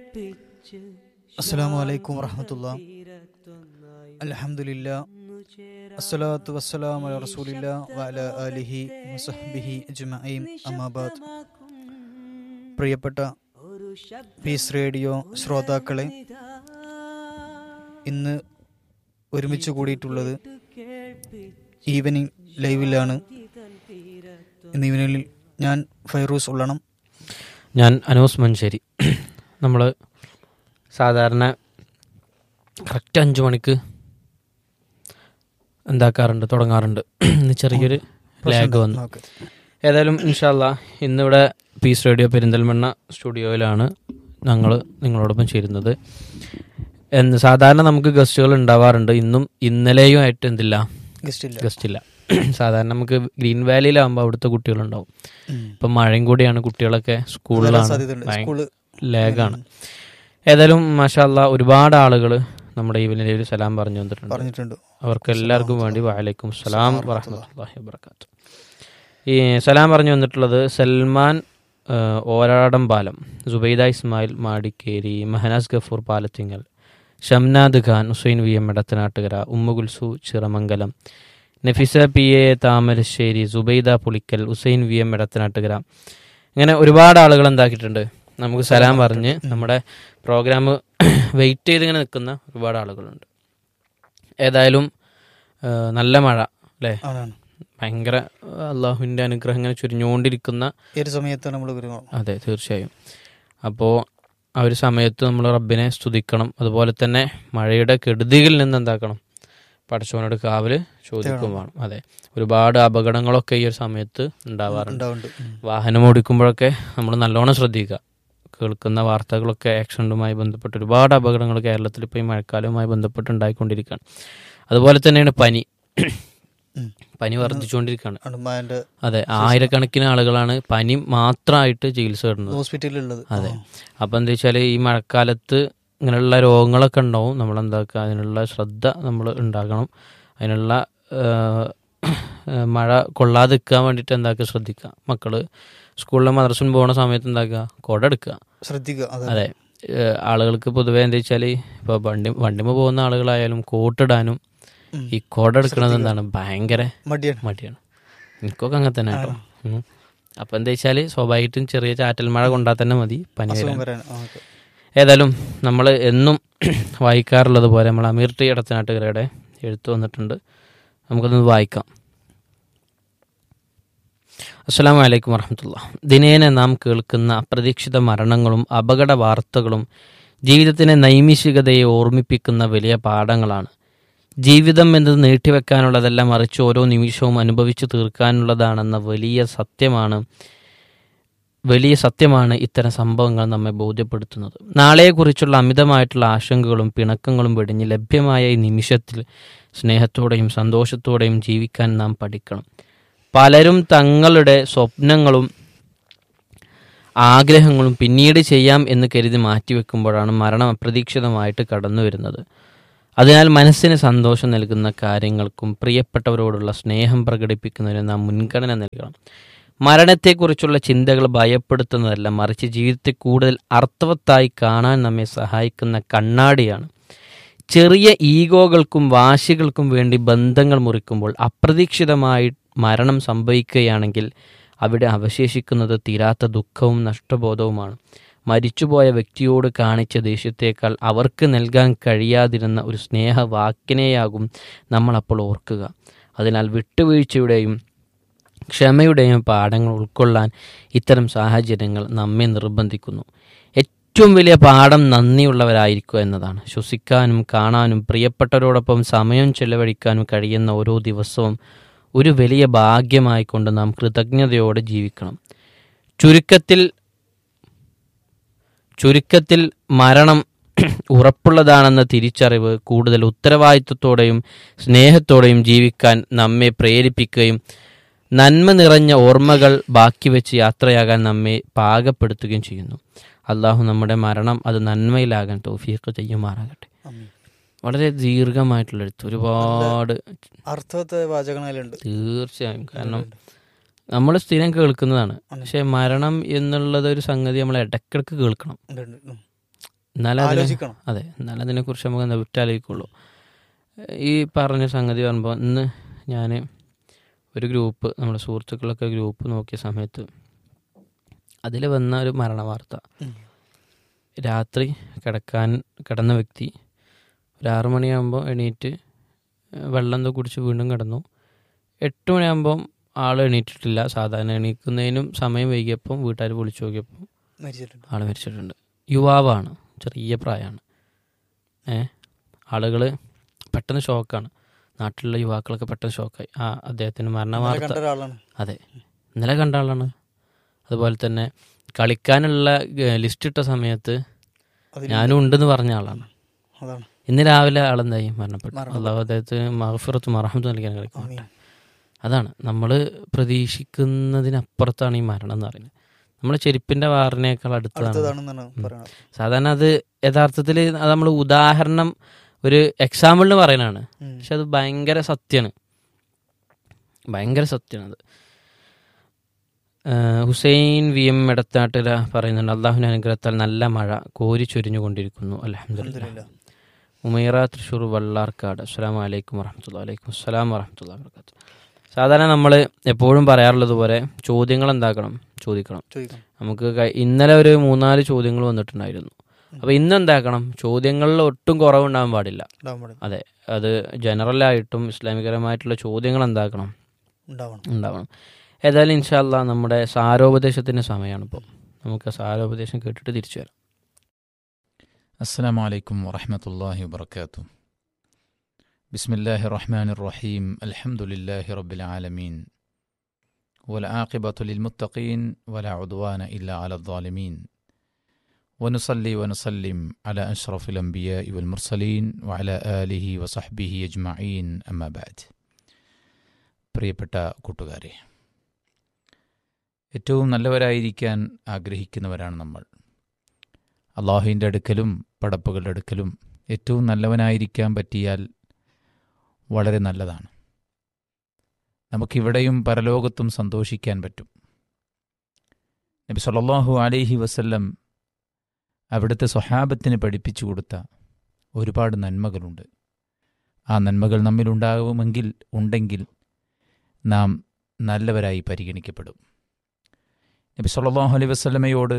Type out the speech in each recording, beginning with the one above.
അസ്സാം വലൈക്കും വറഹമത്തുള്ള അലഹമുല്ല അസ്സലാത്തു വസ്സലാം അല റസൂലില്ല വഅല ആലിഹി വസഹ്ബിഹി അജ്മഈൻ അമ്മാബാദ് പ്രിയപ്പെട്ട പീസ് റേഡിയോ ശ്രോതാക്കളെ ഇന്ന് ഒരുമിച്ച് കൂടിയിട്ടുള്ളത് ഈവനിങ് ലൈവിലാണ് ഇന്ന് ഈവനിങ്ങിൽ ഞാൻ ഫൈറൂസ് ഉള്ളണം ഞാൻ അനൂസ് മഞ്ചേരി നമ്മൾ സാധാരണ കറക്റ്റ് അഞ്ച് മണിക്ക് എന്താക്കാറുണ്ട് തുടങ്ങാറുണ്ട് ഇന്ന് ചെറിയൊരു ലാഗ് വന്നു ഓക്കെ ഏതായാലും ഇൻഷാല്ല ഇന്നിവിടെ പീസ് റേഡിയോ പെരിന്തൽമണ്ണ സ്റ്റുഡിയോയിലാണ് ഞങ്ങൾ നിങ്ങളോടൊപ്പം ചേരുന്നത് എന്ന് സാധാരണ നമുക്ക് ഗസ്റ്റുകൾ ഉണ്ടാവാറുണ്ട് ഇന്നും ഇന്നലെയും ആയിട്ട് എന്തില്ല ഗസ്റ്റ് ഇല്ല ഗസ്റ്റ് ഇല്ല സാധാരണ നമുക്ക് ഗ്രീൻ വാലിയിലാകുമ്പോൾ അവിടുത്തെ കുട്ടികളുണ്ടാവും ഉം. ഇപ്പം മഴയും കൂടിയാണ് കുട്ടികളൊക്കെ വരാൻ സ്കൂളിലാണ് സാധ്യതയുണ്ട് ഭയ- സ്കൂള് ലാഗാണ് ഏതായാലും മാഷാല്ല ഒരുപാട് ആളുകൾ നമ്മുടെ ഈവനിൽ ഒരു സലാം പറഞ്ഞു വന്നിട്ടുണ്ട് പറഞ്ഞിട്ടുണ്ട് അവർക്ക് എല്ലാവർക്കും വേണ്ടി വാലൈക്കും സലാം വറഹമത്തല്ലാഹി വബർക്കാത്തു ഈ സലാം പറഞ്ഞു വന്നിട്ടുള്ളത് സൽമാൻ ആ, Oradam Palam Zubaida Ismail Madikeri Mahnaz Gafoor Palathingal Shamnad Khan Hussain V M Edathanattukara Ummukulsu Chiramangalam Nafisa P A Thamarassery Zubaida Pulikkal Hussain V M Edathanattukara ഇങ്ങനെ ഒരുപാട് ആളുകൾ എന്താക്കിയിട്ടുണ്ട് നമുക്ക് സലാം പറഞ്ഞ് നമ്മുടെ പ്രോഗ്രാം വെയിറ്റ് ചെയ്ത് ഇങ്ങനെ നിൽക്കുന്ന ഒരുപാട് ആളുകളുണ്ട് ഏതായാലും ആ, നല്ല മഴ അല്ലേ ആണാണ് ഭയങ്കര അള്ളാഹുവിൻ്റെ അനുഗ്രഹം ഇങ്ങനെ ചുരിഞ്ഞുകൊണ്ടിരിക്കുന്ന ഈ ഒരു സമയത്താണ് നമ്മൾ വരുന്നത് അതെ തീർച്ചയായും അപ്പോൾ ആ ഒരു സമയത്ത് നമ്മൾ റബ്ബിനെ സ്തുതിക്കണം അതുപോലെ തന്നെ മഴയുടെ കെടുതികളിൽ നിന്ന് എന്താക്കണം പടച്ചവനോട് കാവല് ചോദിക്കും വേണം അതെ ഒരുപാട് അപകടങ്ങളൊക്കെ ഈ ഒരു സമയത്ത് ഉണ്ടാവാറുണ്ട് ഉണ്ടാവുന്നുണ്ട് ഉം. വാഹനം ഓടിക്കുമ്പോഴൊക്കെ നമ്മൾ നല്ലോണം ശ്രദ്ധിക്കുക കേൾക്കുന്ന വാർത്തകളൊക്കെ ആക്സിഡൻറ്റുമായി ബന്ധപ്പെട്ട് ഒരുപാട് അപകടങ്ങൾ കേരളത്തിൽ ഇപ്പോൾ ഈ മഴക്കാലവുമായി ബന്ധപ്പെട്ട് ഉണ്ടായിക്കൊണ്ടിരിക്കുകയാണ് അതുപോലെ തന്നെയാണ് പനി ഉം. പനി വർദ്ധിച്ചുകൊണ്ടിരിക്കുകയാണ് അണുമാൻ്റെ അതെ ആയിരക്കണക്കിന് ആളുകളാണ് പനി മാത്രമായിട്ട് ചികിത്സ തേടുന്നത് ഹോസ്പിറ്റലിലുള്ളത് അതെ അപ്പം എന്താ വെച്ചാൽ ഈ മഴക്കാലത്ത് ഇങ്ങനെയുള്ള രോഗങ്ങളൊക്കെ ഉണ്ടാവും നമ്മൾ എന്താക്കുക അതിനുള്ള ശ്രദ്ധ നമ്മൾ ഉണ്ടാക്കണം അതിനുള്ള ആ, ആ, മഴ കൊള്ളാതിരിക്കാൻ വേണ്ടിയിട്ട് എന്താക്കുക ശ്രദ്ധിക്കുക മക്കൾ സ്കൂളിലെ മദ്രസിന് പോകുന്ന സമയത്ത് എന്താക്കുക കുട എടുക്കുക ശ്രദ്ധിക്കുക അതെ അതെ ഏ, ആളുകൾക്ക് പൊതുവേ എന്താ വെച്ചാൽ ഇപ്പോൾ വണ്ടി വണ്ടിമ പോകുന്ന ആളുകളായാലും കോട്ടിടാനും ഉം. ഈ കുട എടുക്കണത് എന്താണ് ഭയങ്കര മടിയാണ് മടിയാണ് എനിക്കൊക്കെ അങ്ങനെ തന്നെ കേട്ടോ ഉം. അപ്പൊ എന്താ വെച്ചാല് സ്വാഭാവികമായിട്ടും ചെറിയ ചാറ്റൽ മഴ കൊണ്ടാൽ തന്നെ മതി പനി വരാൻ അസുഖം വരാൻ ആ, ഓക്കെ. ഏതായാലും നമ്മൾ എന്നും വായിക്കാറുള്ളത് പോലെ നമ്മൾ അമീർ ടി ഇടത്തനാട്ടുകരയുടെ എഴുത്ത് വന്നിട്ടുണ്ട് നമുക്കൊന്ന് വായിക്കാം അസ്സാം വലൈക്കും വറഹമത്തുള്ള ദിനേന നാം കേൾക്കുന്ന അപ്രതീക്ഷിത മരണങ്ങളും അപകട വാർത്തകളും ജീവിതത്തിൻ്റെ നൈമിഷികതയെ ഓർമ്മിപ്പിക്കുന്ന വലിയ പാഠങ്ങളാണ് ജീവിതം എന്നത് നീട്ടിവെക്കാനുള്ളതല്ല മറിച്ച് ഓരോ നിമിഷവും അനുഭവിച്ചു തീർക്കാനുള്ളതാണെന്ന വലിയ സത്യമാണ് വലിയ സത്യമാണ് ഇത്തരം സംഭവങ്ങൾ നമ്മെ ബോധ്യപ്പെടുത്തുന്നത് നാളെയെക്കുറിച്ചുള്ള അമിതമായിട്ടുള്ള ആശങ്കകളും പിണക്കങ്ങളും വെടിഞ്ഞ് ലഭ്യമായ ഈ നിമിഷത്തിൽ സ്നേഹത്തോടെയും സന്തോഷത്തോടെയും ജീവിക്കാൻ നാം പഠിക്കണം പലരും തങ്ങളുടെ സ്വപ്നങ്ങളും ആഗ്രഹങ്ങളും പിന്നീട് ചെയ്യാം എന്ന് കരുതി മാറ്റിവെക്കുമ്പോഴാണ് മരണം അപ്രതീക്ഷിതമായിട്ട് കടന്നു വരുന്നത് അതിനാൽ മനസ്സിന് സന്തോഷം നൽകുന്ന കാര്യങ്ങൾക്കും പ്രിയപ്പെട്ടവരോടുള്ള സ്നേഹം പ്രകടിപ്പിക്കുന്നതിന് നാം മുൻഗണന നൽകണം മരണത്തെക്കുറിച്ചുള്ള ചിന്തകൾ ഭയപ്പെടുത്തുന്നതല്ല മറിച്ച് ജീവിതത്തെ കൂടുതൽ അർത്ഥവത്തായി കാണാൻ നമ്മെ സഹായിക്കുന്ന കണ്ണാടിയാണ് ചെറിയ ഈഗോകൾക്കും വാശികൾക്കും വേണ്ടി ബന്ധങ്ങൾ മുറിക്കുമ്പോൾ അപ്രതീക്ഷിതമായി മരണം സംഭവിക്കുകയാണെങ്കിൽ അവിടെ അവശേഷിക്കുന്നത് തീരാത്ത ദുഃഖവും നഷ്ടബോധവുമാണ് മരിച്ചുപോയ വ്യക്തിയോട് കാണിച്ച ദേഷ്യത്തേക്കാൾ അവർക്ക് നൽകാൻ കഴിയാതിരുന്ന ഒരു സ്നേഹവാക്കിനെയാകും നമ്മൾ അപ്പോൾ ഓർക്കുക അതിനാൽ വിട്ടുവീഴ്ചയുടെയും ക്ഷമയുടെയും പാഠങ്ങൾ ഉൾക്കൊള്ളാൻ ഇത്തരം സാഹചര്യങ്ങൾ നമ്മെ നിർബന്ധിക്കുന്നു ഏറ്റവും വലിയ പാഠം നന്ദിയുള്ളവരായിരിക്കുക എന്നതാണ് ശ്വസിക്കാനും കാണാനും പ്രിയപ്പെട്ടവരോടൊപ്പം സമയം ചെലവഴിക്കാനും കഴിയുന്ന ഓരോ ദിവസവും ഒരു വലിയ ഭാഗ്യമായിക്കൊണ്ട് നാം കൃതജ്ഞതയോടെ ജീവിക്കണം ചുരുക്കത്തിൽ ചുരുക്കത്തിൽ മരണം ഉറപ്പുള്ളതാണെന്ന തിരിച്ചറിവ് കൂടുതൽ ഉത്തരവാദിത്വത്തോടെയും സ്നേഹത്തോടെയും ജീവിക്കാൻ നമ്മെ പ്രേരിപ്പിക്കുകയും നന്മ നിറഞ്ഞ ഓർമ്മകൾ ബാക്കി വെച്ച് യാത്രയാകാൻ നമ്മെ പാകപ്പെടുത്തുകയും ചെയ്യുന്നു അള്ളാഹു നമ്മുടെ മരണം അത് നന്മയിലാകാൻ തൗഫീഖ് ചെയ്യുമാറാകട്ടെ ആമീൻ. വളരെ ദീർഘമായിട്ടുള്ള എഴുത്ത് ഒരുപാട് അർത്ഥത്തെ വാചകങ്ങളിലുണ്ട് തീർച്ചയായും കാരണം നമ്മൾ സ്ഥിരം കേൾക്കുന്നതാണ് പക്ഷെ മരണം എന്നുള്ളത് ഒരു സംഗതി നമ്മൾ ഇടയ്ക്കിടയ്ക്ക് കേൾക്കണം ഉണ്ട്, ഉണ്ട്. ഉം. എന്നാലും അതിനെ ആലോചിക്കണം അതെ എന്നാലും അതിനെക്കുറിച്ച് നമുക്ക് എന്താ വിറ്റാലോചിക്കുള്ളൂ ഈ പറഞ്ഞ സംഗതി പറയുമ്പോൾ ഇന്ന് ഞാൻ ഒരു ഗ്രൂപ്പ് നമ്മുടെ സുഹൃത്തുക്കളൊക്കെ ഗ്രൂപ്പ് നോക്കിയ സമയത്ത് അതിൽ വന്ന ഒരു മരണ വാർത്ത ഉം. രാത്രി കിടക്കാൻ കിടന്ന വ്യക്തി ഒരു ആറു മണിയാകുമ്പോൾ എണീറ്റ് ഏഹ് വെള്ളം എന്തോ കുടിച്ച് വീണ്ടും കിടന്നു എട്ട് മണിയാകുമ്പം ആൾ എണീറ്റിട്ടില്ല സാധാരണ എണീക്കുന്നതിനും സമയം വൈകിയപ്പം വീട്ടുകാർ വിളിച്ചു നോക്കിയപ്പോൾ മരിച്ചിട്ടുണ്ട് ആൾ മരിച്ചിട്ടുണ്ട് യുവാവാണ് ചെറിയ പ്രായമാണ് ഏ ആളുകൾ പെട്ടെന്ന് ഷോക്കാണ് നാട്ടിലുള്ള യുവാക്കളൊക്കെ പെട്ടെന്ന് ഷോക്കായി ആ അദ്ദേഹത്തിന് മരണ ഇന്നലെ വാർത്ത കണ്ട ഒരാളാണ് അതെ ഇന്നലെ കണ്ട ആളാണ് അതുപോലെ തന്നെ കളിക്കാനുള്ള ലിസ്റ്റ് ഇട്ട സമയത്ത് അതിന് ഞാനും ഉണ്ടെന്ന് പറഞ്ഞ ആളാണ് അതാണ് ഇന്ന് രാവിലെ ആളെന്തായി മരണപ്പെട്ടു മരണപ്പെട്ടു. അള്ളാഹു അദ്ദേഹത്തിന് മഹഫിറത്ത് മറഹമത്ത് നൽകാൻ കളിക്കും ആമീൻ. അതാണ് നമ്മൾ പ്രതീക്ഷിക്കുന്നതിനപ്പുറത്താണ് ഈ മരണം എന്ന് പറയുന്നത് നമ്മൾ ചെരുപ്പിന്റെ വാറിനേക്കാൾ അടുത്തതാണ് അടുത്തതാണെന്നാണ് പറയുന്നത് സാധാരണ അത് യഥാർത്ഥത്തിൽ അത് നമ്മൾ ഉദാഹരണം ഒരു എക്സാമ്പിളിന് പറയുന്നതാണ് ഉം. പക്ഷെ അത് ഭയങ്കര സത്യമാണ് ഭയങ്കര സത്യമാണ് അത് ആഹ് ഹുസൈൻ വി എം എടത്താട്ടില പറയുന്നുണ്ട് അള്ളാഹുവിൻ്റെ അനുഗ്രഹത്താൽ നല്ല മഴ കോരി ചൊരിഞ്ഞുകൊണ്ടിരിക്കുന്നു അലഹമില്ല അൽഹംദുലില്ലാ. ഉമൈറ തൃശ്ശൂർ വള്ളാർക്കാട് അസ്സാം വലൈക്കും വറഹമത്തുള്ള വലൈക്കും അസ്സലാം വറഹമത്തുള്ള വർക്കാത്തു സാധാരണ നമ്മൾ എപ്പോഴും പറയാറുള്ളത് പോലെ ചോദ്യങ്ങൾ എന്താക്കണം ചോദിക്കണം ചോദിക്കാം നമുക്ക് ക- ഇന്നലെ ഒരു മൂന്നാല് ചോദ്യങ്ങൾ വന്നിട്ടുണ്ടായിരുന്നു അപ്പോൾ ഇന്ന് എന്താക്കണം ചോദ്യങ്ങളിൽ ഒട്ടും കുറവുണ്ടാകാൻ പാടില്ല ഉണ്ടാവാൻ പാടില്ല അതെ അത് ജനറലായിട്ടും ഇസ്ലാമികരമായിട്ടുള്ള ചോദ്യങ്ങൾ എന്താക്കണം ഉണ്ടാവണം ഉണ്ടാവണം ഏതായാലും ഇൻഷാല്ല നമ്മുടെ സാരോപദേശത്തിൻ്റെ സമയമാണ് ഇപ്പോൾ നമുക്ക് സാരോപദേശം കേട്ടിട്ട് തിരിച്ചു വരാം السلام عليكم ورحمة الله وبركاته بسم الله الرحمن الرحيم الحمد لله رب العالمين والعاقبة للمتقين ولا عدوان إلا على الظالمين ونصلي ونسلم على أشرف الأنبياء والمرسلين وعلى آله وصحبه أجمعين أما بعد പ്രിയപ്പെട്ട കൂട്ടുകാരെ ഏറ്റവും നല്ലവരായിരിക്കാൻ ആഗ്രഹിക്കുന്നവരാണ് നമ്മൾ അള്ളാഹുവിൻ്റെ അടുക്കലും പടപ്പുകളുടെ അടുക്കലും ഏറ്റവും നല്ലവനായിരിക്കാൻ പറ്റിയാൽ വളരെ നല്ലതാണ് നമുക്കിവിടെയും പരലോകത്തും സന്തോഷിക്കാൻ പറ്റും നബി സല്ലല്ലാഹു അലൈഹി വസല്ലം അവിടുത്തെ സ്വഹാബത്തിന് പഠിപ്പിച്ചു കൊടുത്ത ഒരുപാട് നന്മകളുണ്ട് ആ നന്മകൾ നമ്മിലുണ്ടാകുമെങ്കിൽ ഉണ്ടെങ്കിൽ നാം നല്ലവരായി പരിഗണിക്കപ്പെടും നബി സല്ലല്ലാഹു അലൈഹി വസല്ലമയോട്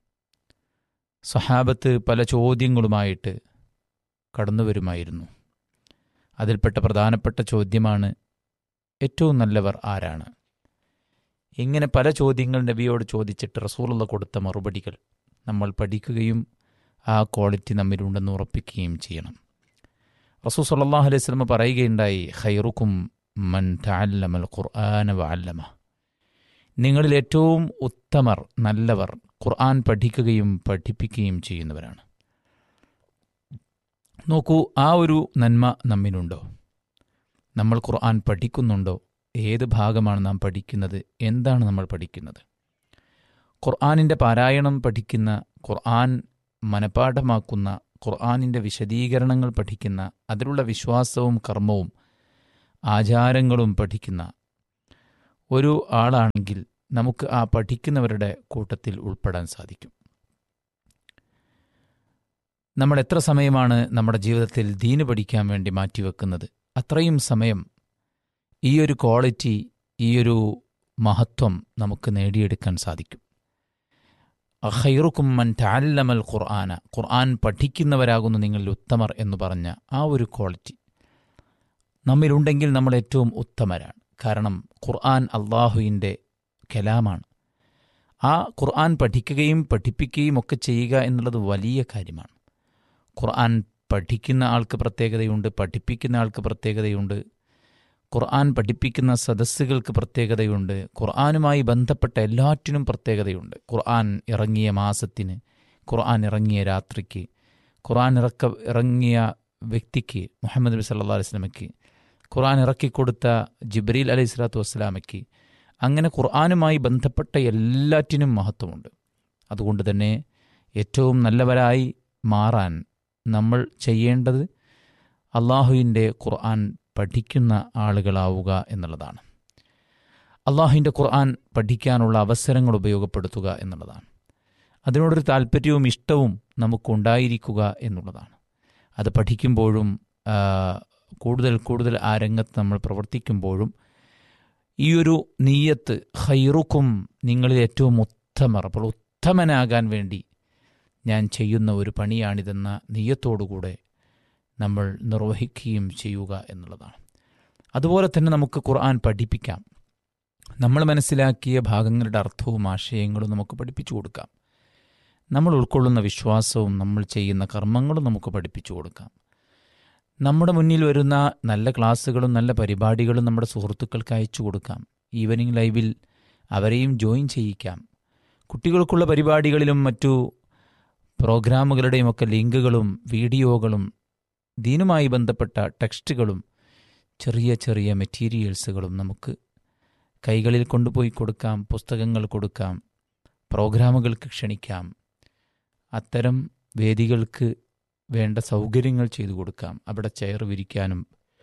സഹാബത്ത് പല ചോദ്യങ്ങളുമായിട്ട് കടന്നു വരുമായിരുന്നു അതിൽപ്പെട്ട പ്രധാനപ്പെട്ട ചോദ്യമാണ് ഏറ്റവും നല്ലവർ ആരാണ് ഇങ്ങനെ പല ചോദ്യങ്ങൾ നബിയോട് ചോദിച്ചിട്ട് റസൂലുള്ള കൊടുത്ത മറുപടികൾ നമ്മൾ പഠിക്കുകയും ആ ക്വാളിറ്റി നമ്മിലുണ്ടെന്ന് ഉറപ്പിക്കുകയും ചെയ്യണം റസൂൽ സല്ലല്ലാഹു അലൈഹി വസല്ലമ പറയുകയുണ്ടായി ഖൈറുക്കും മൻ തഅല്ലമൽ ഖുർആന വഅല്ലമ നിങ്ങളിൽ ഏറ്റവും ഉത്തമർ നല്ലവർ ഖുർആൻ പഠിക്കുകയും പഠിപ്പിക്കുകയും ചെയ്യുന്നവരാണ് നോക്കൂ ആ ഒരു നന്മ നമ്മിനുണ്ടോ നമ്മൾ ഖുർആൻ പഠിക്കുന്നുണ്ടോ ഏത് ഭാഗമാണ് നാം പഠിക്കുന്നത് എന്താണ് നമ്മൾ പഠിക്കുന്നത് ഖുർആനിൻ്റെ പാരായണം പഠിക്കുന്ന ഖുർആൻ മനഃപ്പാഠമാക്കുന്ന ഖുർആനിൻ്റെ വിശദീകരണങ്ങൾ പഠിക്കുന്ന അതിലുള്ള വിശ്വാസവും കർമ്മവും ആചാരങ്ങളും പഠിക്കുന്ന ഒരു ആളാണെങ്കിൽ നമുക്ക് ആ പഠിക്കുന്നവരുടെ കൂട്ടത്തിൽ ഉൾപ്പെടാൻ സാധിക്കും നമ്മൾ എത്ര സമയമാണ് നമ്മുടെ ജീവിതത്തിൽ ദീന് പഠിക്കാൻ വേണ്ടി മാറ്റിവെക്കുന്നത് അത്രയും സമയം ഈ ഒരു ക്വാളിറ്റി ഈ ഒരു മഹത്വം നമുക്ക് നേടിയെടുക്കാൻ സാധിക്കും അഖൈറുക്കും മൻ തഅല്ലമൽ ഖുർആന ഖുർആൻ പഠിക്കുന്നവരാകുന്നു നിങ്ങളിൽ ഉത്തമർ എന്ന് പറഞ്ഞ ആ ഒരു ക്വാളിറ്റി നമ്മിലുണ്ടെങ്കിൽ നമ്മൾ ഏറ്റവും ഉത്തമരാണ് കാരണം ഖുർആൻ അള്ളാഹുവിൻ്റെ കലാമാണ് ആ ഖുർആൻ പഠിക്കുകയും പഠിപ്പിക്കുകയും ഒക്കെ ചെയ്യുക എന്നുള്ളത് വലിയ കാര്യമാണ് ഖുർആൻ പഠിക്കുന്ന ആൾക്ക് പ്രത്യേകതയുണ്ട് പഠിപ്പിക്കുന്ന ആൾക്ക് പ്രത്യേകതയുണ്ട് ഖുർആൻ പഠിപ്പിക്കുന്ന സദസ്സുകൾക്ക് പ്രത്യേകതയുണ്ട് ഖുർആനുമായി ബന്ധപ്പെട്ട എല്ലാറ്റിനും പ്രത്യേകതയുണ്ട് ഖുർആൻ ഇറങ്ങിയ മാസത്തിന് ഖുർആൻ ഇറങ്ങിയ രാത്രിക്ക് ഖുർആൻ ഇറക്ക ഇറങ്ങിയ വ്യക്തിക്ക് മുഹമ്മദ് നബി സല്ലാ അലൈഹി സ്വലമയ്ക്ക് ഖുർആൻ ഇറക്കിക്കൊടുത്ത ജിബ്രീൽ അലൈഹി സ്വലാത്തു വസ്സലാമയ്ക്ക് അങ്ങനെ ഖുർആനുമായി ബന്ധപ്പെട്ട എല്ലാറ്റിനും മഹത്വമുണ്ട് അതുകൊണ്ട് തന്നെ ഏറ്റവും നല്ലവരായി മാറാൻ നമ്മൾ ചെയ്യേണ്ടത് അള്ളാഹുവിൻ്റെ ഖുർആൻ പഠിക്കുന്ന ആളുകളാവുക എന്നുള്ളതാണ് അള്ളാഹുവിൻ്റെ ഖുർആൻ പഠിക്കാനുള്ള അവസരങ്ങൾ ഉപയോഗപ്പെടുത്തുക എന്നുള്ളതാണ് അതിനോടൊരു താല്പര്യവും ഇഷ്ടവും നമുക്കുണ്ടായിരിക്കുക എന്നുള്ളതാണ് അത് പഠിക്കുമ്പോഴും ആ, കൂടുതൽ കൂടുതൽ ആ രംഗത്ത് നമ്മൾ പ്രവർത്തിക്കുമ്പോഴും ഈ ഒരു നീയത്ത് ഹൈറുക്കും നിങ്ങളിൽ ഏറ്റവും ഉത്തമർ അപ്പോൾ ഉത്തമനാകാൻ വേണ്ടി ഞാൻ ചെയ്യുന്ന ഒരു പണിയാണിതെന്ന നീയത്തോടുകൂടെ നമ്മൾ നിർവഹിക്കുകയും ചെയ്യുക എന്നുള്ളതാണ് അതുപോലെ തന്നെ നമുക്ക് ഖുർആൻ പഠിപ്പിക്കാം നമ്മൾ മനസ്സിലാക്കിയ ഭാഗങ്ങളുടെ അർത്ഥവും ആശയങ്ങളും നമുക്ക് പഠിപ്പിച്ചു കൊടുക്കാം നമ്മൾ ഉൾക്കൊള്ളുന്ന വിശ്വാസവും നമ്മൾ ചെയ്യുന്ന കർമ്മങ്ങളും നമുക്ക് പഠിപ്പിച്ചു കൊടുക്കാം നമ്മുടെ മുന്നിൽ വരുന്ന നല്ല ക്ലാസ്സുകളും നല്ല പരിപാടികളും നമ്മുടെ സുഹൃത്തുക്കൾക്ക് അയച്ചു കൊടുക്കാം ഈവനിങ് ലൈവിൽ അവരെയും ജോയിൻ ചെയ്യിക്കാം കുട്ടികൾക്കുള്ള പരിപാടികളിലും മറ്റു പ്രോഗ്രാമുകളുടെയും ഒക്കെ ലിങ്കുകളും വീഡിയോകളും ദീനുമായി ബന്ധപ്പെട്ട ടെക്സ്റ്റുകളും ചെറിയ ചെറിയ മെറ്റീരിയൽസുകളും നമുക്ക് കൈകളിൽ കൊണ്ടുപോയി കൊടുക്കാം പുസ്തകങ്ങൾ കൊടുക്കാം പ്രോഗ്രാമുകൾക്ക് ക്ഷണിക്കാം അത്തരം വേദികൾക്ക് വേണ്ട സൗകര്യങ്ങൾ ചെയ്തു കൊടുക്കാം അവിടെ ചെയർ വിരിക്കാനും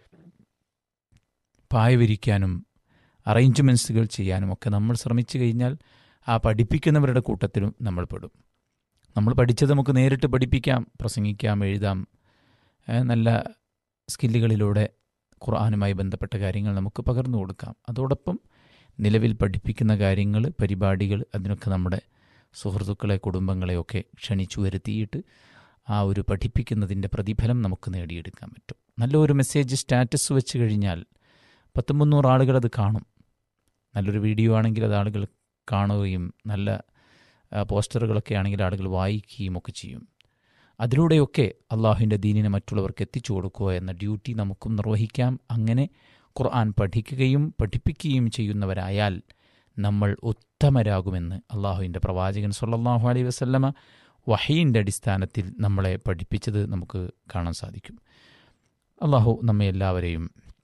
പായ വിരിക്കാനും അറേഞ്ച്മെൻറ്റ്സുകൾ ചെയ്യാനും ഒക്കെ നമ്മൾ ശ്രമിച്ചു കഴിഞ്ഞാൽ ആ പഠിപ്പിക്കുന്നവരുടെ കൂട്ടത്തിലും നമ്മൾ പെടും നമ്മൾ പഠിച്ചത് നമുക്ക് നേരിട്ട് പഠിപ്പിക്കാം പ്രസംഗിക്കാം എഴുതാം ഏ, നല്ല സ്കില്ലുകളിലൂടെ ഖുർആാനുമായി ബന്ധപ്പെട്ട കാര്യങ്ങൾ നമുക്ക് പകർന്നു കൊടുക്കാം അതോടൊപ്പം നിലവിൽ പഠിപ്പിക്കുന്ന കാര്യങ്ങൾ പരിപാടികൾ അതിനൊക്കെ നമ്മുടെ സുഹൃത്തുക്കളെ കുടുംബങ്ങളെയൊക്കെ ക്ഷണിച്ചു വരുത്തിയിട്ട് ആ ഒരു പഠിപ്പിക്കുന്നതിൻ്റെ പ്രതിഫലം നമുക്ക് നേടിയെടുക്കാൻ പറ്റും നല്ലൊരു മെസ്സേജ് സ്റ്റാറ്റസ് വെച്ച് കഴിഞ്ഞാൽ പത്ത് മുന്നൂറ് ആളുകൾ അത് കാണും നല്ലൊരു വീഡിയോ ആണെങ്കിൽ അത് ആളുകൾ കാണുകയും നല്ല ആ, പോസ്റ്ററുകളൊക്കെ ആണെങ്കിൽ ആളുകൾ വായിക്കുകയും ഒക്കെ ചെയ്യും അതിലൂടെയൊക്കെ അള്ളാഹുവിൻ്റെ ദീനിനെ മറ്റുള്ളവർക്ക് എത്തിച്ചു കൊടുക്കുക എന്ന ഡ്യൂട്ടി നമുക്കും നിർവഹിക്കാം അങ്ങനെ ഖുർആൻ പഠിക്കുകയും പഠിപ്പിക്കുകയും ചെയ്യുന്നവരായാൽ നമ്മൾ ഉത്തമരാകുമെന്ന് അള്ളാഹുവിൻ്റെ പ്രവാചകൻ സല്ലല്ലാഹു അലൈഹി വസല്ലമ വഹീൻ്റെ അടിസ്ഥാനത്തിൽ നമ്മളെ പഠിപ്പിച്ചത് നമുക്ക് കാണാൻ സാധിക്കും അള്ളാഹു നമ്മെ എല്ലാവരെയും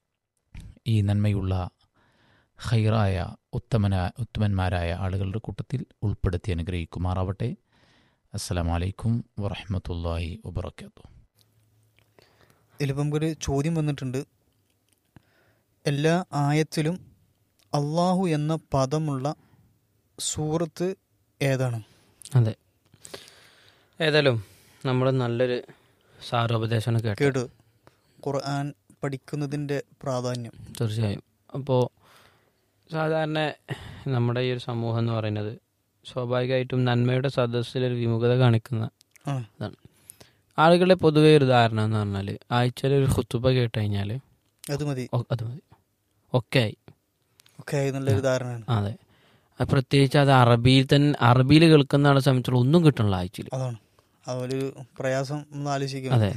ഈ നന്മയുള്ള ഹൈറായ ഉത്തമന ഉത്തമന്മാരായ ആളുകളുടെ കൂട്ടത്തിൽ ഉൾപ്പെടുത്തി അനുഗ്രഹിക്കുമാറാവട്ടെ അസ്സലാമു അലൈക്കും വറഹ്മത്തുള്ളാഹി വബറകാതുഹു ഇതിലിപ്പം നമുക്കൊരു ചോദ്യം വന്നിട്ടുണ്ട് എല്ലാ ആയത്തിലും അള്ളാഹു എന്ന പദമുള്ള സൂറത്ത് ഏതാണ് അതെ ഏതായാലും നമ്മൾ നല്ലൊരു സാരോപദേശമാണ് കേട്ടത് കേട്ട് ഖുർആൻ പഠിക്കുന്നതിൻ്റെ പ്രാധാന്യം തീർച്ചയായും അപ്പോൾ സാധാരണ നമ്മുടെ ഈ ഒരു സമൂഹം എന്ന് പറയുന്നത് സ്വാഭാവികമായിട്ടും നന്മയുടെ സദസ്സിലൊരു വിമുഖത കാണിക്കുന്ന ആ ഇതാണ് ആളുകളുടെ പൊതുവേ ഒരു ധാരണ എന്ന് പറഞ്ഞാൽ ആഴ്ചയിൽ ഒരു ഹുത്തുബ കേട്ട് കഴിഞ്ഞാൽ അത് മതി അത് മതി ഒക്കെ ആയി ഒക്കെ നല്ലൊരു ധാരണയാണ് അതെ അത് പ്രത്യേകിച്ച് അത് അറബിയിൽ തന്നെ അറബിയിൽ കേൾക്കുന്ന ആളെ സംബന്ധിച്ചുള്ള ഒന്നും കിട്ടണില്ല ആഴ്ചയിൽ അതാണ് അതൊരു പ്രയാസം ഒന്ന് ആലോചിക്കാം അതെ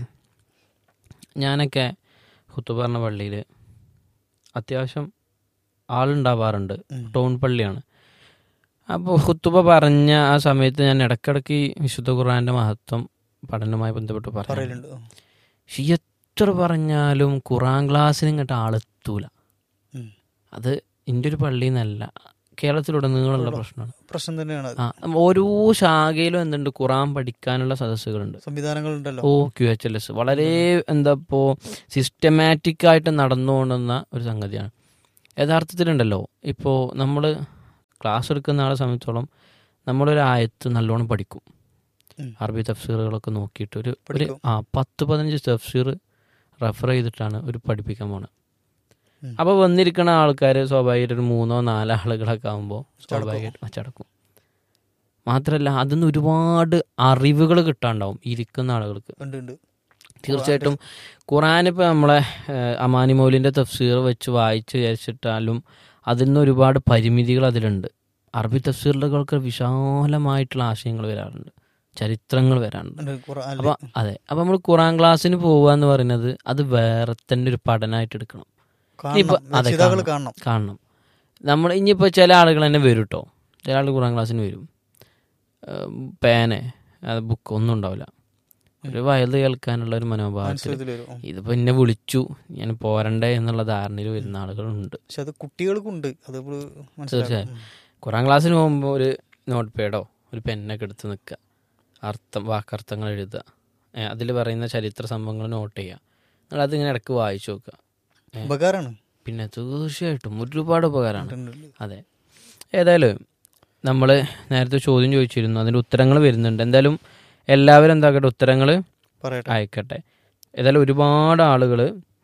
ഞാനൊക്കെ ഹുത്തുബ പറഞ്ഞ പള്ളിയിൽ അത്യാവശ്യം ആളുണ്ടാവാറുണ്ട് ഉം. ടൗൺ പള്ളിയാണ് അപ്പോൾ ഹുത്തുബ പറഞ്ഞ ആ സമയത്ത് ഞാൻ ഇടയ്ക്കിടയ്ക്ക് ഈ വിശുദ്ധ ഖുർആൻ്റെ മഹത്വം പഠനവുമായി ബന്ധപ്പെട്ട് പറയാം പറയലുണ്ട് പക്ഷെ എത്ര പറഞ്ഞാലും ഖുറാൻ ക്ലാസ്സിന് ഇങ്ങോട്ട് ആളെത്തൂല ഉം. അത് എൻ്റെ ഒരു പള്ളിയിൽ നിന്നല്ല കേരളത്തിലുടനീളമുള്ള പ്രശ്നമാണ് പ്രശ്നം തന്നെയാണ് അത്. ആ ഓരോ ശാഖയിലും എന്തുണ്ട് ഖുറാൻ പഠിക്കാനുള്ള സദസ്സുകളുണ്ട് സംവിധാനങ്ങളുണ്ടല്ലോ ഓ ക്യു എച്ച് എൽ എസ് വളരെ എന്താ ഇപ്പോ സിസ്റ്റമാറ്റിക് ആയിട്ട് നടന്നുകൊണ്ടുന്ന ഒരു സംഗതിയാണ് യഥാർത്ഥത്തിലുണ്ടല്ലോ ഇപ്പോൾ നമ്മൾ ക്ലാസ് എടുക്കുന്ന ആളെ സംബന്ധിച്ചോളം നമ്മളൊരു ആയത്ത് നല്ലോണം പഠിക്കും ഉം. അറബി തഫ്സീറുകളൊക്കെ നോക്കിയിട്ട് ഒരു ഒരു പഠിക്കും. ആ പത്ത് പതിനഞ്ച് തഫ്സീർ റെഫർ ചെയ്തിട്ടാണ് ഒരു പഠിപ്പിക്കാൻ പോണത് ഉം. അപ്പോൾ വന്നിരിക്കുന്ന ആൾക്കാർ സ്വാഭാവികമായിട്ട് ഒരു മൂന്നോ നാലോ ആളുകളൊക്കെ ആകുമ്പോൾ സ്വാഭാവികമായിട്ട് അച്ചടക്കും മാത്രമല്ല അതിന്ന് ഒരുപാട് അറിവുകൾ കിട്ടാണ്ടാവും ഇരിക്കുന്ന ആളുകൾക്ക് ഉണ്ട് ഉണ്ട് തീർച്ചയായിട്ടും ഖുറാൻ ഇപ്പോൾ നമ്മളെ ഏഹ്, അമാനി മൗലിൻ്റെ തഫ്സീർ വെച്ച് വായിച്ച് വിചാരിച്ചിട്ടാലും അതിൽ നിന്ന് ഒരുപാട് പരിമിതികൾ അതിലുണ്ട് അറബി തഫ്സീറുകൾക്ക് വിശാലമായിട്ടുള്ള ആശയങ്ങൾ വരാറുണ്ട് ചരിത്രങ്ങൾ വരാറുണ്ട് ഉണ്ട് ഖുർആനില്. അപ്പോൾ അതെ അപ്പോൾ നമ്മൾ ഖുറാൻ ക്ലാസ്സിന് പോവുക എന്ന് പറയുന്നത് അത് വേറെ തന്നെ ഒരു പഠനമായിട്ട് എടുക്കണം കാണണം ഇപ്പൊ- അതെ, രക്ഷിതാക്കൾ കാണണം. കാണണം കാണണം നമ്മൾ ഇനിയിപ്പോൾ ചില ആളുകൾ തന്നെ വരും കേട്ടോ ചില ആൾ ഖുറാൻ ക്ലാസ്സിന് വരും ഏഹ്, പേന അത് ബുക്ക് ഒന്നും ഉണ്ടാവില്ല ഒരു വയത് കേൾക്കാനുള്ള ഒരു മനോഭാവത്തിൽ മനസ്സിലത്തിൽ വരും ഉം. ഇതിപ്പോൾ എന്നെ വിളിച്ചു ഞാൻ പോരണ്ടേ എന്നുള്ള ധാരണയിൽ വരുന്ന ആളുകളുണ്ട് പക്ഷെ അത് കുട്ടികൾക്കുണ്ട് അത് നമ്മള് മനസ്സിലാക്കണം തീർച്ചയായും. ഖുറാൻ ക്ലാസ്സിന് പോകുമ്പോൾ ഒരു നോട്ട് പേഡോ ഒരു പെന്നൊക്കെ എടുത്ത് നിൽക്കുക അർത്ഥം വാക്കർത്ഥങ്ങൾ എഴുതുക അതിൽ പറയുന്ന ചരിത്ര സംഭവങ്ങൾ നോട്ട് ചെയ്യുക നിങ്ങൾ അതിങ്ങനെ ഇടയ്ക്ക് വായിച്ചു നോക്കുക ഏ, ഉപകാരമാണ് പിന്നെ തീർച്ചയായിട്ടും ഒരുപാട് ഉപകാരമാണ് ഉണ്ട്, ഉണ്ട്. അതെ ഏതായാലും നമ്മൾ നേരത്തെ ചോദ്യം ചോദിച്ചിരുന്നു അതിൻ്റെ ഉത്തരങ്ങൾ വരുന്നുണ്ട് എന്തായാലും എല്ലാവരും എന്താക്കട്ടെ ഉത്തരങ്ങൾ പറയട്ടെ അയക്കട്ടെ ഏതായാലും ഒരുപാട് ആളുകൾ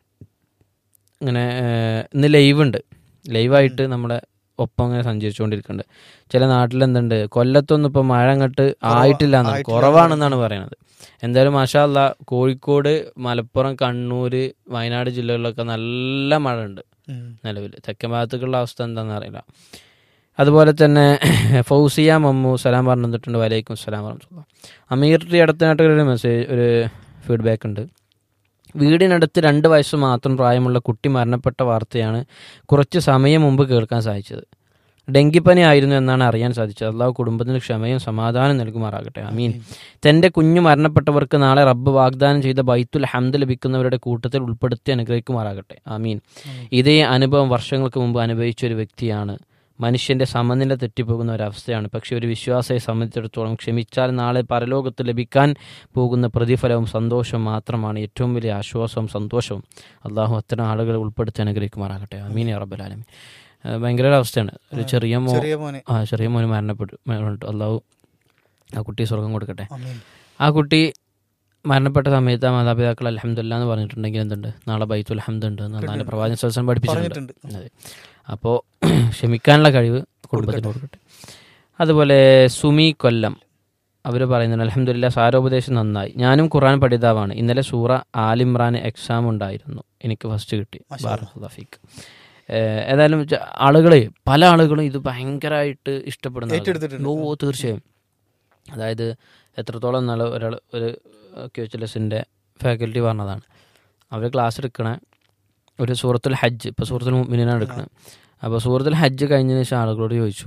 ഇങ്ങനെ ഏഹ്, ഇന്ന് ലൈവ് ഉണ്ട് ലൈവായിട്ട് നമ്മളെ ഒപ്പം ഇങ്ങനെ സഞ്ചരിച്ചുകൊണ്ടിരിക്കുന്നുണ്ട് ചില നാട്ടിൽ എന്തുണ്ട് കൊല്ലത്തൊന്നും ഇപ്പം മഴ അങ്ങോട്ട് ആയിട്ടില്ല എന്നാണ് ആയിട്ടില്ല കുറവാണെന്നാണ് പറയുന്നത് എന്തായാലും മാഷാല്ല കോഴിക്കോട് മലപ്പുറം കണ്ണൂർ വയനാട് ജില്ലകളിലൊക്കെ നല്ല മഴ ഉണ്ട് ഉം. നിലവിൽ തെക്കൻ ഭാഗത്തേക്കുള്ള അവസ്ഥ എന്താണെന്ന് അറിയില്ല അതുപോലെ തന്നെ ഫൗസിയ മമ്മു സലാം പറഞ്ഞു തന്നിട്ടുണ്ട് വലൈക്കും സലാം പറഞ്ഞു അമീർ ടി അടുത്തനായിട്ട് ഒരു മെസ്സേജ് ഒരു ഫീഡ്ബാക്ക് ഉണ്ട് വീടിനടുത്ത് രണ്ട് വയസ്സ് മാത്രം പ്രായമുള്ള കുട്ടി മരണപ്പെട്ട വാർത്തയാണ് കുറച്ച് സമയം മുമ്പ് കേൾക്കാൻ സാധിച്ചത് ഡെങ്കിപ്പനി ആയിരുന്നു എന്നാണ് അറിയാൻ സാധിച്ചത് അള്ളാഹു കുടുംബത്തിന് ക്ഷമയും സമാധാനം നൽകുമാറാകട്ടെ അമീൻ തന്റെ കുഞ്ഞു മരണപ്പെട്ടവർക്ക് നാളെ റബ്ബ് വാഗ്ദാനം ചെയ്ത ബൈത്തുൽ ഹംദ് ലഭിക്കുന്നവരുടെ കൂട്ടത്തിൽ ഉൾപ്പെടുത്തി അനുഗ്രഹിക്കുമാറാകട്ടെ ആമീൻ ഇതേ അനുഭവം വർഷങ്ങൾക്ക് മുമ്പ് അനുഭവിച്ച ഒരു വ്യക്തിയാണ് മനുഷ്യന്റെ സമനില തെറ്റിപ്പോകുന്ന ഒരവസ്ഥയാണ് പക്ഷെ ഒരു വിശ്വാസത്തെ സംബന്ധിച്ചിടത്തോളം ക്ഷമിച്ചാൽ നാളെ പരലോകത്ത് ലഭിക്കാൻ പോകുന്ന പ്രതിഫലവും സന്തോഷവും മാത്രമാണ് ഏറ്റവും വലിയ ആശ്വാസവും സന്തോഷവും അള്ളാഹു അത്തരം ആളുകളെ ഉൾപ്പെടുത്തി അനുഗ്രഹിക്കുമാറാകട്ടെ അമീൻ അറബലാലമി ഭയങ്കര ഒരു അവസ്ഥയാണ് ഒരു ചെറിയ മോ ചെറിയ മോനെ ആ ചെറിയ മോന് മരണപ്പെട്ടു മരണപ്പെട്ടു അള്ളാഹു ആ കുട്ടി സ്വർഗം കൊടുക്കട്ടെ ആമീൻ. ആ കുട്ടി മരണപ്പെട്ട സമയത്ത് ആ മാതാപിതാക്കൾ അലഹമില്ല എന്ന് പറഞ്ഞിട്ടുണ്ടെങ്കിൽ എന്തുണ്ട് നാളെ ബൈത്തുൽ ഹംദ് ഉണ്ട് എന്ന് അള്ളാഹിന്റെ പ്രവാചകൻ സ്വലം പഠിപ്പിച്ചിട്ടുണ്ട് പറഞ്ഞിട്ടുണ്ട് അതെ അപ്പോൾ ക്ഷമിക്കാനുള്ള കഴിവ് കുടുംബത്തിന് കൊടുക്കട്ടെ അതുപോലെ സുമി കൊല്ലം അവർ പറയുന്നുണ്ട് അലഹമില്ല സാരോപദേശം നന്നായി ഞാനും ഖുറാൻ പഠിതാവാണ് ഇന്നലെ സൂറ ആലിമ്രാൻ എക്സാം ഉണ്ടായിരുന്നു എനിക്ക് ഫസ്റ്റ് കിട്ടി മാഷാ ബാറഫിക്ക് ഏതായാലും ആളുകൾ പല ആളുകളും ഇത് ഭയങ്കരമായിട്ട് ഇഷ്ടപ്പെടുന്ന ആളുകൾ. ഏറ്റെടുത്തിട്ടുണ്ട്. ഓ തീർച്ചയായും അതായത് എത്രത്തോളം നല്ല ഒരാൾ ഒരു ക്യു എച്ച് എൽ എസിൻ്റെ ഫാക്കൽറ്റി പറഞ്ഞതാണ് അവർ ക്ലാസ് എടുക്കണ ഒരു സൂറത്തുൽ ഹജ്ജ് ഇപ്പോൾ സൂറത്തുൽ മുമിനാണ് എടുക്കണത് അപ്പോൾ സൂറത്തുൽ ഹജ്ജ് കഴിഞ്ഞതിന് ശേഷം ആളുകളോട് ചോദിച്ചു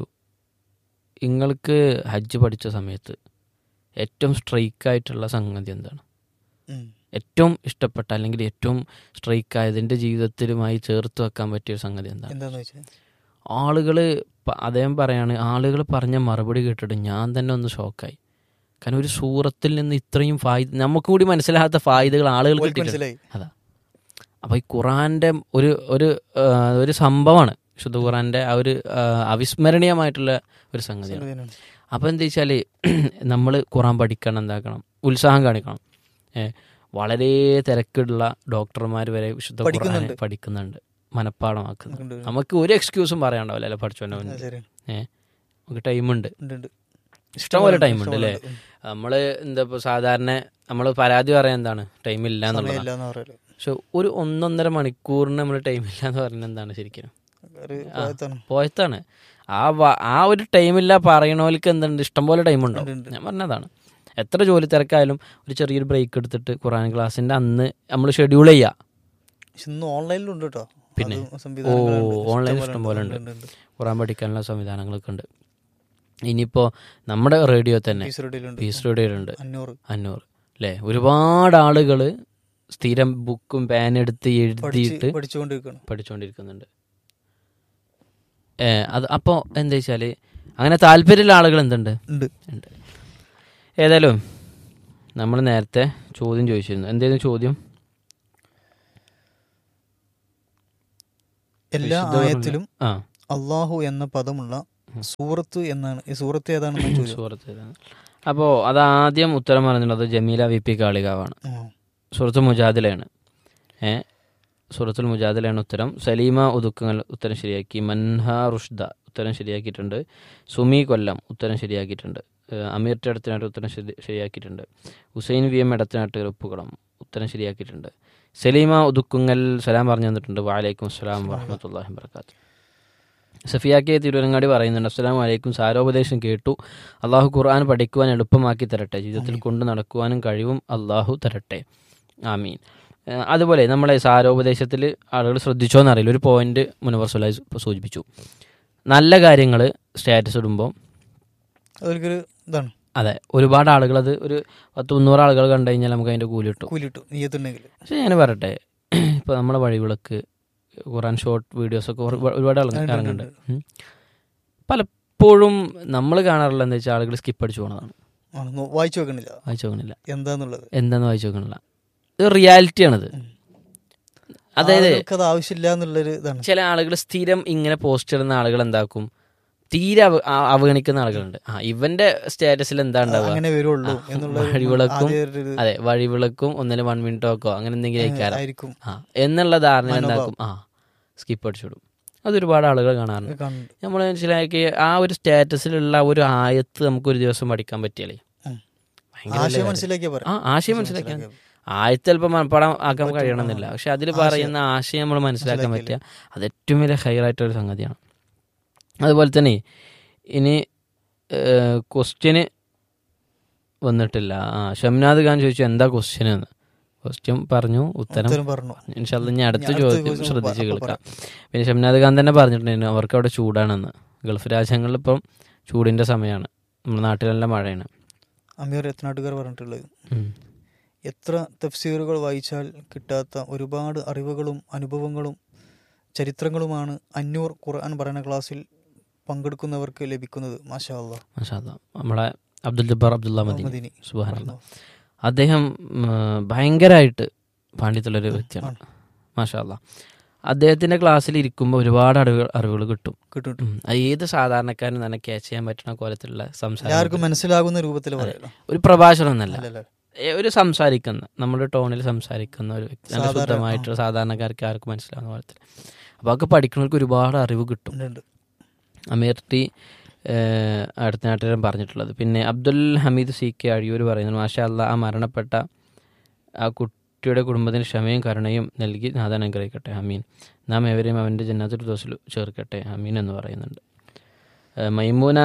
നിങ്ങൾക്ക് ഹജ്ജ് പഠിച്ച സമയത്ത് ഏറ്റവും സ്ട്രൈക്കായിട്ടുള്ള സംഗതി എന്താണ് ഉം. ഏറ്റവും ഇഷ്ടപ്പെട്ട അല്ലെങ്കിൽ ഏറ്റവും സ്ട്രൈക്ക് ആയതിൻ്റെ ജീവിതത്തിലുമായി ചേർത്ത് വെക്കാൻ പറ്റിയ ഒരു സംഗതി എന്താണ് എന്താന്ന് വെച്ചാൽ ആളുകൾ അദ്ദേഹം പറയാണ് ആളുകൾ പറഞ്ഞ മറുപടി കേട്ടിട്ട് ഞാൻ തന്നെ ഒന്ന് ഷോക്കായി കാരണം ഒരു സൂറത്തിൽ നിന്ന് ഇത്രയും ഫായ്ദ നമുക്ക് കൂടി മനസ്സിലാകാത്ത ഫായ്ദകൾ ആളുകൾ ഓൽക്ക് കിട്ടിയിട്ടുണ്ട് മനസ്സിലായി അതാ അപ്പോൾ ഈ ഖുറാൻ്റെ ഒരു ഒരു ആ, ഒരു സംഭവമാണ് ശുദ്ധ ഖുറാൻ്റെ ആ ഒരു ആ, അവിസ്മരണീയമായിട്ടുള്ള ഒരു സംഗതിയാണ് സംഗതിയാണ്. അപ്പോൾ എന്താ വെച്ചാൽ നമ്മൾ ഖുറാൻ പഠിക്കണം എന്താക്കണം ഉത്സാഹം കാണിക്കണം ഏ, വളരെ തിരക്കുള്ള ഡോക്ടർമാർ വരെ വിശുദ്ധ ഖുറാനെ പഠിക്കുന്നുണ്ട്. പഠിക്കുന്നുണ്ട് മനഃപ്പാടമാക്കുന്നുണ്ട് ഉണ്ട്, ഉണ്ട്. നമുക്ക് ഒരു എക്സ്ക്യൂസും പറയാണ്ടാവില്ല അല്ലെ പഠിച്ചോൻ്റെ ആ, മുന്നിൽ ശരി ഏ നമുക്ക് ടൈമുണ്ട് ഉണ്ട്, ഉണ്ട്. ഇഷ്ടംപോലെ ടൈം ഉണ്ട് ഇഷ്ടംപോലെ അല്ലേ ഉണ്ട്. ഉം. നമ്മൾ എന്താ ഇപ്പോൾ സാധാരണ നമ്മൾ പരാതി പറയാൻ എന്താണ് ടൈമില്ല എന്നുള്ളതാണ് സമയമില്ലാന്ന് പറയല്. പക്ഷെ ഒരു ഒന്നൊന്നര മണിക്കൂറിന് നമ്മൾ ടൈമില്ല എന്ന് പറയുന്നത് എന്താണ് ശരിക്കും ഒരു ഭാഗത്താണ്. പോയത്താണ് ആ വ- ആ ഒരു ടൈമില്ല പറയണവർക്ക് എന്തുണ്ട് ഇഷ്ടംപോലെ ടൈം ഉണ്ട്, ഉണ്ടാവും ഉണ്ട്. ഞാൻ പറഞ്ഞതാണ് എത്ര ജോലി തിരക്കായാലും ഒരു ചെറിയൊരു ബ്രേക്ക് എടുത്തിട്ട് ഖുറാൻ ക്ലാസ്സിന്റെ അന്ന് നമ്മൾ ഷെഡ്യൂൾ ചെയ്യുക പക്ഷെ ഇന്ന് ഓൺലൈനിലുണ്ട് കേട്ടോ പിന്നെ? അതും സംവിധാനങ്ങളുണ്ട്. ഓ, ഓൺലൈനിൽ ഇഷ്ടം ഇഷ്ടം പോലെ പോലെ ഉണ്ട്. ഉണ്ട്. ഉണ്ട്, ഉണ്ട്. ഖുറാൻ പഠിക്കാനുള്ള സംവിധാനങ്ങളൊക്കെ ഉണ്ട് ഇനിയിപ്പോൾ നമ്മുടെ റേഡിയോ തന്നെ പീസ് റെഡിയിലുണ്ട്. പീസ് റേഡിയോയിലുണ്ട് അഞ്ഞൂറ് അഞ്ഞൂറ് അല്ലേ ഒരുപാട് ആളുകൾ സ്ഥിരം ബുക്കും പാൻ എടുത്ത് എഴുതിയിട്ട് പഠിച്ച് പഠിച്ചുകൊണ്ടിരിക്കണം പഠിച്ചുകൊണ്ടിരിക്കുന്നുണ്ട് ഏ അത് അപ്പോൾ എന്താ വെച്ചാൽ അങ്ങനെ താല്പര്യമുള്ള ആളുകൾ എന്തുണ്ട് ഉണ്ട് ഉണ്ട് ഏതായാലും നമ്മൾ നേരത്തെ ചോദ്യം ചോദിച്ചിരുന്നു എന്തായിരുന്നു ചോദ്യം എല്ലാ വിശുദ്ധ ഖുർആനിലെ- ആയത്തിലും ആ അള്ളാഹു എന്ന പദമുള്ള സൂറത്ത് എന്നാണ് ഈ സൂറത്ത് ഏതാണെന്ന് ചോദ്യം സുഹൃത്ത് അപ്പോൾ അത് ആദ്യം ഉത്തരം പറഞ്ഞിട്ടുള്ളത് ജമീല വി പി കാളികാവാണ് ആ. സുഹൃത്ത് മുജാദിലയാണ് ഏ സുഹൃത്തുൽ മുജാദിലയാണ് ഉത്തരം സലീമ ഉദുക്കങ്ങൾ ഉത്തരം ശരിയാക്കി മൻഹ റുഷ്ദ ഉത്തരം ശരിയാക്കിയിട്ടുണ്ട് സുമി കൊല്ലം ഉത്തരം ശരിയാക്കിയിട്ടുണ്ട് ഏഹ് അമീർ എടത്തനാട്ട് ഉത്തരം ശരി ശരിയാക്കിയിട്ടുണ്ട് ഹുസൈൻ വി എം എടത്തനാട്ട് ഉപ്പുകുളം ഉത്തരം ശരിയാക്കിയിട്ടുണ്ട് സലീമ ഉദുക്കുങ്ങൽ സലാം പറഞ്ഞു തന്നിട്ടുണ്ട് വാലൈക്കും അസ്സലാം വറഹമത്തല്ലാഹി വർക്കാത്തു സഫിയാക്കെ തിരുവനങ്ങാടി പറയുന്നുണ്ട് അസ്സലാം വലൈക്കും സാരോപദേശം കേട്ടു അള്ളാഹു ഖുർആൻ പഠിക്കുവാൻ എളുപ്പമാക്കി തരട്ടെ ജീവിതത്തിൽ കൊണ്ടു നടക്കുവാനും കഴിവും അള്ളാഹു തരട്ടെ ആമീൻ ഏഹ് അതുപോലെ നമ്മളെ സാരോപദേശത്തിൽ ആളുകൾ ശ്രദ്ധിച്ചോ എന്നറിയില്ല ഒരു പോയിന്റ് മുനവർ സുലായി ഇപ്പോൾ സൂചിപ്പിച്ചു നല്ല കാര്യങ്ങൾ സ്റ്റാറ്റസ് ഇടുമ്പോൾ അതൊരു ഇതാണ് അതെ ഒരുപാട് ആളുകൾ അത് ഒരു പത്ത് മുന്നൂറ് ആളുകൾ കണ്ടു കഴിഞ്ഞാൽ നമുക്ക് അതിൻ്റെ കൂലി കിട്ടും കൂലിട്ടു നീയത്തുണ്ടെങ്കിൽ പക്ഷേ ഞാൻ പറയട്ടെ ഇപ്പോൾ നമ്മുടെ വഴിവിളക്ക് ഖുറാൻ ഷോർട്ട് വീഡിയോസൊക്കെ ഒരു- ഒരുപാട് ആളുകൾ ഉണ്ട്, ഉണ്ട്, ഇറങ്ങുന്നുണ്ട് ഉം. പലപ്പോഴും നമ്മൾ കാണാറുള്ള എന്താ വെച്ചാൽ ആളുകൾ സ്കിപ്പ് അടിച്ചു പോണതാണ് ആണ്, നോ- വായിച്ചു വെക്കണില്ല വായിച്ചു നോക്കണില്ല എന്താന്നുള്ളത് എന്താന്ന് വായിച്ചു നോക്കണില്ല ഇത് റിയാലിറ്റിയാണത് അതായത് ആളുകൾക്ക് അത് ആവശ്യമില്ല എന്നുള്ളൊരു ഇതാണ് ചില ആളുകൾ സ്ഥിരം ഇങ്ങനെ പോസ്റ്റ് ഇടുന്ന ആളുകൾ എന്താക്കും തീരെ അവ- ആ- അവഗണിക്കുന്ന ആളുകളുണ്ട് ആ ഇവന്റെ സ്റ്റാറ്റസിൽ എന്താ ഉണ്ടാവുക അങ്ങനെ വരുള്ളൂ ആ, എന്നുള്ള ഒരു വഴിവിളക്കും ആദ്യ ഒരു ഇത് അതെ വഴിവിളക്കും ഒന്നിന് വൺ മിനിറ്റ് ടോക്കോ അങ്ങനെ എന്തെങ്കിലും ആയിക്കാരം ആയിരിക്കും ആ എന്നുള്ള ധാരണ മനോഭാവം. എന്താക്കും ആ സ്കിപ്പ് അടിച്ചിടും അതൊരുപാട് ആളുകൾ കാണാറുണ്ട് കണ്ട് നമ്മൾ മനസ്സിലാക്കി ആ ഒരു സ്റ്റാറ്റസിലുള്ള ഒരു ആയത്ത് നമുക്ക് ഒരു ദിവസം പഠിക്കാൻ പറ്റിയാലേ ഉം. ഭയങ്കര വലിയ ആശയം കാര്യം. മനസ്സിലാക്കിയാ ആ പറയാം ആശയം മനസ്സിലാക്കിയാൽ ആയത്ത് ചിലപ്പോൾ മനപ്പാടം ആക്കാൻ കഴിയണമെന്നില്ല പക്ഷെ അതിൽ പറയുന്ന ആശയം നമ്മൾ മനസ്സിലാക്കാൻ പറ്റുക അത് ഏറ്റവും വലിയ ഹൈറായിട്ടൊരു സംഗതിയാണ് അതുപോലെ തന്നെ ഇനി ക്വസ്റ്റ്യന് വന്നിട്ടില്ല ആ ഷംനാദ് ഖാൻ ചോദിച്ചു എന്താ ക്വസ്റ്റ്യൻ എന്ന് ക്വസ്റ്റ്യൻ പറഞ്ഞു ഉത്തരം ഉത്തരം പറഞ്ഞു ഇൻഷാല്ല ഇനി അടുത്ത ഇനി അടുത്ത ചോദ്യം question ശ്രദ്ധിച്ച് അപ്പൊ കേൾക്കാം പിന്നെ ഷംനാദ് ഖാൻ തന്നെ പറഞ്ഞിട്ടുണ്ടായിരുന്നു അവർക്ക് അവിടെ ചൂടാണെന്ന് ഗൾഫ് രാജ്യങ്ങളിൽ ഇപ്പം ചൂടിൻ്റെ സമയമാണ് നമ്മുടെ നാട്ടിലെല്ലാം മഴയാണ് അമീർ എത്തനാട്ടുകാർ പറഞ്ഞിട്ടുള്ളത് ഉം. എത്ര തഫ്സീറുകൾ വായിച്ചാൽ കിട്ടാത്ത ഒരുപാട് അറിവുകളും അനുഭവങ്ങളും ചരിത്രങ്ങളുമാണ് അഞ്ഞൂർ ഖുർആൻ പഠന ക്ലാസ്സിൽ പങ്കെടുക്കുന്നവർക്ക് ലഭിക്കുന്നത് മാഷാ അള്ളാഹ് മാഷാ അല്ലാ. നമ്മളെ അബ്ദുൽ ജബ്ബാർ അബ്ദുള്ള മദീനി മദീനി. സുബാനല്ല അദ്ദേഹം ഭയങ്കരമായിട്ട് പാണ്ഡിത്യമുള്ളൊരു വ്യക്തിയാണ് മാഷാ അല്ലാ. അദ്ദേഹത്തിന്റെ ക്ലാസ്സിൽ ഇരിക്കുമ്പോൾ ഒരുപാട് അറിവുകൾ അറിവുകൾ കിട്ടും കിട്ടും ഉം. അത് ഏത് സാധാരണക്കാരനും തന്നെ ക്യാച്ച് ചെയ്യാൻ പറ്റുന്ന കോലത്തിലുള്ള സംസാരം എല്ലാവർക്കും മനസ്സിലാകുന്ന രൂപത്തിൽ പറയാലോ ഒരു പ്രഭാഷണം എന്നല്ല അല്ലല്ല ഏ, ഒരു സംസാരിക്കുന്ന നമ്മുടെ ടോണിൽ സംസാരിക്കുന്ന ഒരു വ്യക്തി നല്ല സാധാരണ, ശുദ്ധമായിട്ട് സാധാരണക്കാർക്ക് ആർക്കും മനസ്സിലാവുന്ന പോലത്തിൽ അപ്പോൾ അതൊക്കെ പഠിക്കുന്നവർക്ക് ഒരുപാട് അറിവ് കിട്ടും ഉണ്ട്, ഉണ്ട്. അമീർ ടി ഏഹ്, അടുത്ത നാട്ടുകാരൻ പറഞ്ഞിട്ടുള്ളത് പിന്നെ അബ്ദുൽ ഹമീദ് സി കെ അഴിയൂർ പറയുന്നു മാഷാ അല്ല ആ മരണപ്പെട്ട ആ കുട്ടിയുടെ കുടുംബത്തിന് ക്ഷമയും കരുണയും നൽകി നാഥൻ അനുഗ്രഹിക്കട്ടെ അമീൻ നാം എവരെയും അവൻ്റെ ജന്നാത്തുൽ ദോസിൽ ചേർക്കട്ടെ അമീൻ എന്ന് പറയുന്നുണ്ട് ഏഹ്, മൈമൂന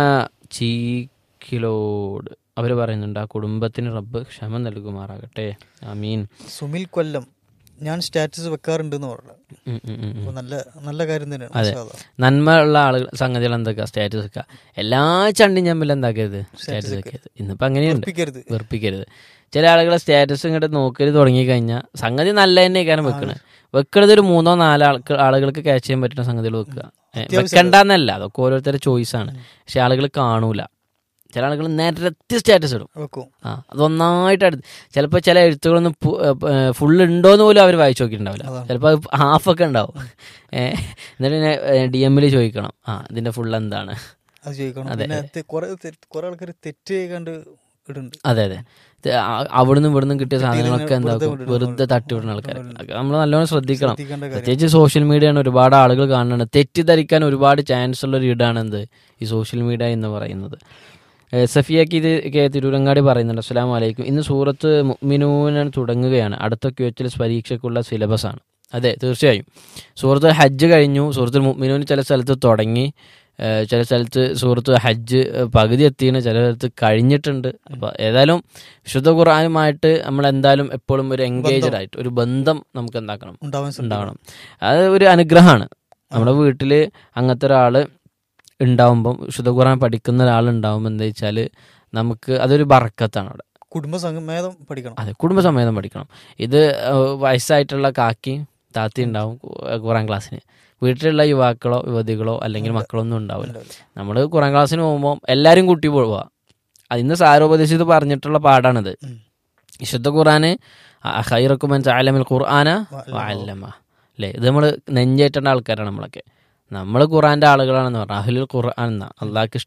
ചീക്കിലോട് അവർ പറയുന്നുണ്ട് ആ കുടുംബത്തിന് റബ്ബ് ക്ഷമ നൽകുമാറാകട്ടെ അമീൻ സുമിൽ കൊല്ലം ഞാൻ സ്റ്റാറ്റസ് വെക്കാറുണ്ട് എന്ന് പറഞ്ഞു ഉം, ഉം, ഉം, ഉം. അപ്പൊ നല്ല നല്ല കാര്യം തന്നെയാണ് അതെ. മാഷാ അള്ളാഹ്. നന്മ ഉള്ള ആളുകൾ സംഗതികൾ എന്തൊക്കെയാ സ്റ്റാറ്റസ് വെക്കുക എല്ലാ ചണ്ടിയും തമ്മിൽ എന്താക്കിയത് സ്റ്റാറ്റസ് വെക്കരുത് ഇന്നിപ്പോൾ അങ്ങനെയുണ്ട് ഉറപ്പിക്കരുത് വെറുപ്പിക്കരുത് ചില ആളുകളെ സ്റ്റാറ്റസ് ഇങ്ങോട്ട് നോക്കരുത് തുടങ്ങി കഴിഞ്ഞാൽ സംഗതി നല്ല തന്നെ കാരണം വെക്കണത് വെക്കണത് ഒരു മൂന്നോ നാലോ ആൾക്ക് ആളുകൾക്ക് ക്യാച്ച് ചെയ്യാൻ പറ്റുന്ന സംഗതികൾ വെക്കുക ഏ, വെക്കണ്ടെന്നല്ല അതൊക്കെ ഓരോരുത്തരുടെ ചോയ്സാണ് പക്ഷെ ആളുകൾ കാണൂല ചില ആളുകൾ നിരത്തി സ്റ്റാറ്റസ് ഇടും വെക്കും ആ അതൊന്നായിട്ട് അടുത്ത് ചിലപ്പോൾ ചില എഴുത്തുകളൊന്നും ഫുൾ ഉണ്ടോയെന്ന് പോലും അവർ വായിച്ചു നോക്കിയിട്ടുണ്ടാവില്ല അതാണ്. ചിലപ്പോൾ ഹാഫൊക്കെ ഉണ്ടാവും ഏഹ് എന്നിട്ട് പിന്നെ ഡി എമ്മിൽ ചോദിക്കണം ആ ഇതിന്റെ ഫുൾ എന്താണ് അത് ചോദിക്കണം അതെ. പിന്നെ തെ- കുറെ തെ- കുറെ ആൾക്കാർ തെറ്റ് കണ്ട് ഇടുന്നുണ്ട് അതെ അതെ ഇത് ആ- അവിടുന്ന് ഇവിടുന്ന് കിട്ടിയ സാധനങ്ങളൊക്കെ വെറുതെ എന്താക്കും വിടുന്ന വെറുതെ തട്ടിവിടുന്ന ആൾക്കാർ നമ്മൾ നല്ലോണം ശ്രദ്ധിക്കണം ശ്രദ്ധിക്കേണ്ട കാര്യം പ്രത്യേകിച്ച് സോഷ്യൽ മീഡിയയാണ് ഒരുപാട് ആളുകൾ കാണുന്നത് തെറ്റിദ്ധരിക്കാൻ ഒരുപാട് ചാൻസ് ഉള്ള ഒരു ഇടാണ് എന്ത് ഈ സോഷ്യൽ മീഡിയ എന്ന് പറയുന്നത് ഏഹ് സഫിയക്ക് ഇത് കെ തിരൂരങ്ങാടി പറയുന്നുണ്ട് അസ്സലാം വലൈക്കും ഇന്ന് സൂറത്ത് മുഅ്മിനൂൻ തുടങ്ങുകയാണ് അടുത്ത ക്യൂച്ചിൽ പരീക്ഷയ്ക്കുള്ള സിലബസ് ആണ് അതെ തീർച്ചയായും സൂറത്ത് ഹജ്ജ് കഴിഞ്ഞു സൂറത്ത് മുഅ്മിനൂൻ ചില സ്ഥലത്ത് തുടങ്ങി ഏഹ് ചില സ്ഥലത്ത് സൂറത്ത് ഹജ്ജ് ഏഹ് പകുതി എത്തിയാണ് ചില സ്ഥലത്ത് കഴിഞ്ഞിട്ടുണ്ട് അപ്പോൾ ഏതായാലും വിശുദ്ധ ഖുർആനുമായിട്ട് നമ്മൾ എന്തായാലും എപ്പോഴും ഒരു എൻഗേജഡ് ആയിട്ട് ഒരു ബന്ധം നമുക്ക് എന്താക്കണം ഉണ്ടാവാൻ ശ്രദ്ധിക്കണം. ഉണ്ടാവണം അത് ഒരു അനുഗ്രഹമാണ് നമ്മുടെ വീട്ടിൽ അങ്ങനത്തെ ഒരാൾ ഉണ്ടാവുമ്പം വിശുദ്ധ ഖുർആൻ പഠിക്കുന്ന ഒരാൾ ഉണ്ടാവുമ്പോൾ എന്താ വെച്ചാൽ നമുക്ക് അതൊരു ബറക്കത്താണ് അവിടെ കുടുംബ സംഗമേതം പഠിക്കണം അതെ കുടുംബസമേതം പഠിക്കണം ഇത് ഏഹ്, വയസ്സായിട്ടുള്ള കാക്കി താത്തി ഉണ്ടാവും കു- ഖുറാൻ ക്ലാസ്സിന് വീട്ടിലുള്ള യുവാക്കളോ യുവതികളോ അല്ലെങ്കിൽ മക്കളൊന്നും ഉണ്ടാവില്ല നമ്മൾ ഖുറാൻ ക്ലാസ്സിന് പോകുമ്പോൾ എല്ലാവരും കൂട്ടി പോവുക അതിന്ന് സാരോപദേശിത് പറഞ്ഞിട്ടുള്ള പാടാണിത് ഉം. വിശുദ്ധ ഖുറാന് ഹൈറക്കുമൻ ചാലമിൽ ഖുർആന വഅല്ലമ അല്ലേ ഇത് നമ്മൾ നെഞ്ചേറ്റേണ്ട ആൾക്കാരാണ് നമ്മളൊക്കെ നമ്മൾ ഖുറാന്റെ ആളുകളാണെന്ന് പറഞ്ഞാൽ അഹ്ലുൽ ഖുർആൻ എന്ന അള്ളാഹ്ക്ക്